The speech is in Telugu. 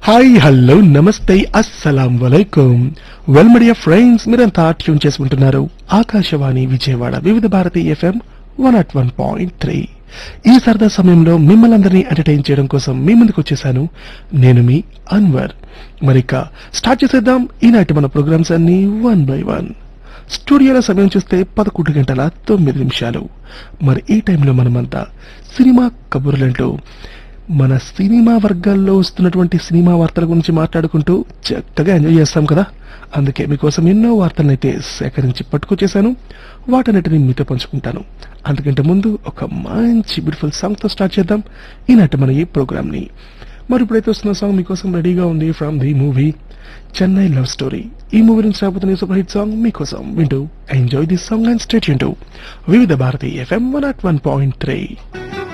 హాయ్ హలో నమస్తే అస్సలాం వలైకుం వెల్ మీడియా ఫ్రెండ్స్ మీరంతా ట్యూన్ చేసుకుంటున్నారు Akashvani Vijayawada Vividh Bharati FM one at one point three ఈ సరదా సమయంలో మిమ్మల్ని అందరినీ ఎంటర్టైన్ చేయడం కోసం మీ ముందుకు వచ్చేసాను నేను మీ అన్వర్ మరిక స్టార్ట్ చేసేద్దాం ఈనాటి మన ప్రోగ్రామ్స్ అన్ని వన్ బై వన్ స్టూడియోలో సమయం చూస్తే పదకొండు గంటల తొమ్మిది నిమిషాలు మరి ఈ టైంలో మనమంతా సినిమా కబుర్లంటూ మన సినిమా వర్గాల్లో వస్తున్నటువంటి సినిమా వార్తల గురించి మాట్లాడుకుంటూ చక్కగా ఎంజాయ్ చేస్తాం కదా అందుకే మీకోసం ఎన్నో వార్తలనైతే సేకరించి పట్టుకొచ్చేసాను వాటన్నిటిని మీతో పంచుకుంటాను అందుకంటే ముందు ఒక మంచి బ్యూటిఫుల్ సాంగ్ తో స్టార్ట్ చేద్దాం ఈనాటి మన ఈ ప్రోగ్రామ్ ని మరి ఇప్పుడైతే వస్తున్న సాంగ్ మీకోసం రెడీగా ఉంది from the movie Chennai love story ఈ మూవీ నుంచి రాబోతున్న సూపర్ హిట్ సాంగ్ మీకోసం వింటూ enjoy this song and state Vividh Bharati FM one at one point three